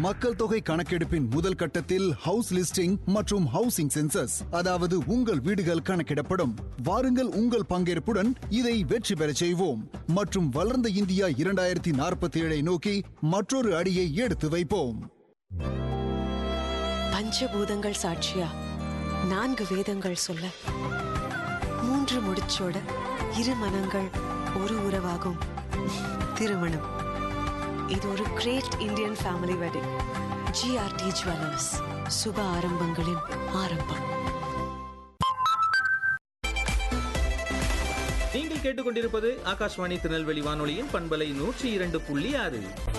மக்கள் தொகை கணக்கெடுப்பின் முதல் கட்டத்தில் ஹவுஸ் லிஸ்டிங் மற்றும் ஹவுசிங் சென்சஸ் அதாவது உங்கள் வீடுகள் கணக்கிடப்படும் வாருங்கள் உங்கள் பங்கேற்புடன் இதை வெற்றி பெறச் செய்வோம் மற்றும் வளர்ந்த இந்தியா இரண்டாயிரத்தி நாற்பத்தி ஏழை நோக்கி மற்றொரு அடியை எடுத்து வைப்போம் பஞ்சபூதங்கள் சாட்சியா நான்கு வேதங்கள் சொல்ல மூன்று முடிச்சோட இரு மனங்கள் ஒரு உறவாகும் திருமணம் இது ஒரு great Indian family wedding GRT jewellers சுப ஆரம்பங்களின் ஆரம்பம் நீங்கள் கேட்டுக்கொண்டிருப்பது ஆகாஷ்வாணி திருநெல்வேலி வானொலியின் பண்பலை நூற்றி இரண்டு புள்ளி ஆறு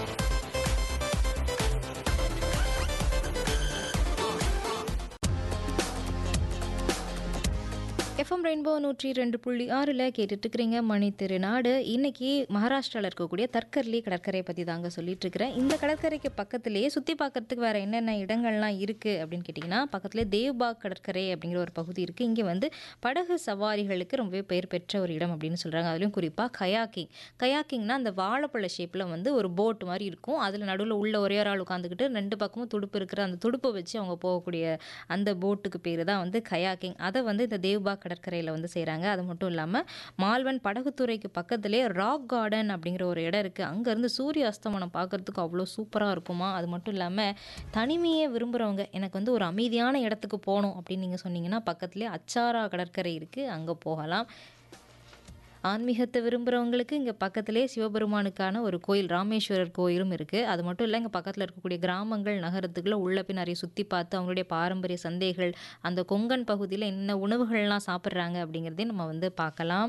எஃப்எம் ரெயின்போ நூற்றி ரெண்டு புள்ளி ஆறில் கேட்டுட்டு இருக்கிறீங்க மணி திருநாடு இன்னைக்கு மகாராஷ்டிராவில் இருக்கக்கூடிய தர்கர்லி கடற்கரை பற்றி தாங்க சொல்லிட்டு இருக்கிறேன் இந்த கடற்கரைக்கு பக்கத்துலேயே சுற்றி பார்க்கறதுக்கு வேறு என்னென்ன இடங்கள்லாம் இருக்குது அப்படின்னு கேட்டிங்கன்னா பக்கத்துலேயே தேவ்பாக் கடற்கரை அப்படிங்கிற ஒரு பகுதி இருக்குது இங்கே வந்து படகு சவாரிகளுக்கு ரொம்பவே பெயர் பெற்ற ஒரு இடம் அப்படின்னு சொல்கிறாங்க அதுலேயும் குறிப்பாக கயாக்கிங் கயாக்கிங்னா அந்த வாழைப்பழ ஷேப்பில் வந்து ஒரு போட் மாதிரி இருக்கும் அதில் நடுவில் உள்ள ஒரே ஒரு ஆள் உட்காந்துக்கிட்டு ரெண்டு பக்கமும் துடுப்பு இருக்கிற அந்த துடுப்பை வச்சு அவங்க போகக்கூடிய அந்த போட்டுக்கு பேர் தான் வந்து கயாக்கிங் அதை வந்து இந்த தேவ்பாக் கடற்கரையில் வந்து செய்கிறாங்க அது மட்டும் இல்லாமல் மால்வன் படகுத்துறைக்கு பக்கத்துலேயே ராக் கார்டன் அப்படிங்கிற ஒரு இடம் இருக்குது அங்கேருந்து சூரிய அஸ்தமனம் பார்க்குறதுக்கு அவ்வளோ சூப்பராக இருக்குமா அது மட்டும் இல்லாமல் தனிமையை விரும்புகிறவங்க எனக்கு வந்து ஒரு அமைதியான இடத்துக்கு போகணும் அப்படின்னு நீங்கள் சொன்னீங்கன்னா பக்கத்துலேயே அச்சாரா கடற்கரை இருக்குது அங்கே போகலாம் ஆன்மீகத்தை விரும்புகிறவங்களுக்கு இங்கே பக்கத்துலேயே சிவபெருமானுக்கான ஒரு கோயில் ராமேஸ்வரர் கோயிலும் இருக்குது அது மட்டும் இல்லை இங்கே பக்கத்தில் இருக்கக்கூடிய கிராமங்கள் நகரத்துக்குள்ளே உள்ள போய் நிறைய சுற்றி பார்த்து அவங்களுடைய பாரம்பரிய சந்தைகள் அந்த கொங்கன் பகுதியில் என்ன உணவுகள்லாம் சாப்பிட்றாங்க அப்படிங்கிறதையும் நம்ம வந்து பார்க்கலாம்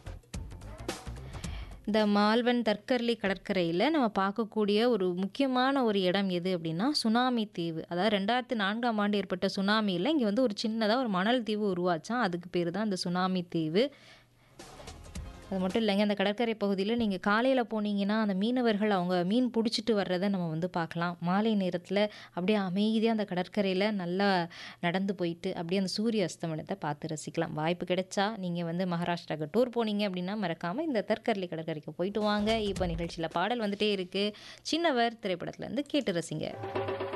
இந்த மால்வன் தர்கர்லி கடற்கரையில் நம்ம பார்க்கக்கூடிய ஒரு முக்கியமான ஒரு இடம் எது அப்படின்னா சுனாமி தீவு அதாவது ரெண்டாயிரத்தி நான்காம் ஆண்டு ஏற்பட்ட சுனாமியில் இங்கே வந்து ஒரு சின்னதாக ஒரு மணல் தீவு உருவாச்சான் அதுக்கு பேர் தான் இந்த சுனாமி தீவு அது மட்டும் இல்லைங்க அந்த கடற்கரை பகுதியில் நீங்கள் காலையில் போனீங்கன்னா அந்த மீனவர்கள் அவங்க மீன் பிடிச்சிட்டு வர்றதை நம்ம வந்து பார்க்கலாம் மாலை நேரத்தில் அப்படியே அமைதியாக அந்த கடற்கரையில் நல்லா நடந்து போயிட்டு அப்படியே அந்த சூரிய அஸ்தமனத்தை பார்த்து ரசிக்கலாம் வாய்ப்பு கிடைச்சா நீங்கள் வந்து மகாராஷ்டிராவுக்கு டூர் போனீங்க அப்படின்னா மறக்காமல் இந்த தற்கர்லி கடற்கரைக்கு போயிட்டு வாங்க இப்போ நிகழ்ச்சியில் பாடல் வந்துட்டே இருக்குது சின்னவர் திரைப்படத்துலேருந்து கேட்டு ரசிங்க